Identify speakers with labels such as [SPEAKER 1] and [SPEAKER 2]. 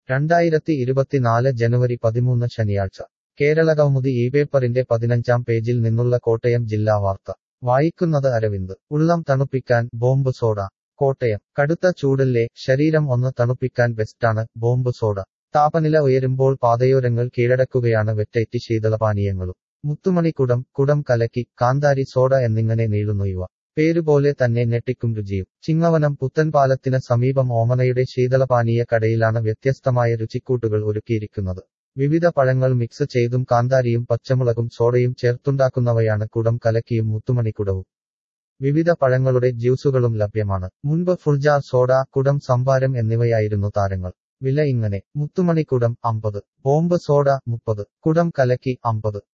[SPEAKER 1] രണ്ടായിരത്തി ഇരുപത്തിനാല് ജനുവരി പതിമൂന്ന് ശനിയാഴ്ച കേരളകൗമുദി ഈ പേപ്പറിന്റെ പതിനഞ്ചാം പേജിൽ നിന്നുള്ള കോട്ടയം ജില്ലാ വാർത്ത വായിക്കുന്നത് അരവിന്ദ് ഉള്ളം തണുപ്പിക്കാൻ ബോംബ് സോഡ കോട്ടയം കടുത്ത ചൂടല്ലേ ശരീരം ഒന്ന് തണുപ്പിക്കാൻ ബെസ്റ്റാണ് ബോംബ് സോഡ താപനില ഉയരുമ്പോൾ പാതയോരങ്ങൾ കീഴടക്കുകയാണ് വെറ്റൈറ്റി ശീതളപാനീയങ്ങളും മുത്തുമണി കുടം കുടം കലക്കി കാന്താരി സോഡ എന്നിങ്ങനെ നീളുന്നു ഇവ പേരുപോലെ തന്നെ ഞെട്ടിക്കും രുചിയും ചിങ്ങവനം പുത്തൻപാലത്തിന് സമീപം ഓമനയുടെ ശീതളപാനീയ കടയിലാണ് വ്യത്യസ്തമായ രുചിക്കൂട്ടുകൾ ഒരുക്കിയിരിക്കുന്നത് വിവിധ പഴങ്ങൾ മിക്സ് ചെയ്തും കാന്താരിയും പച്ചമുളകും സോഡയും ചേർത്തുണ്ടാക്കുന്നവയാണ് കുടം കലക്കിയും മുത്തുമണിക്കുടവും വിവിധ പഴങ്ങളുടെ ജ്യൂസുകളും ലഭ്യമാണ് മുൻപ് ഫുൾജാർ സോഡ കുടം സംഭാരം എന്നിവയായിരുന്നു താരങ്ങൾ വില ഇങ്ങനെ മുത്തുമണിക്കുടം അമ്പത് ബോംബ് സോഡ മുപ്പത് കുടം കലക്കി അമ്പത്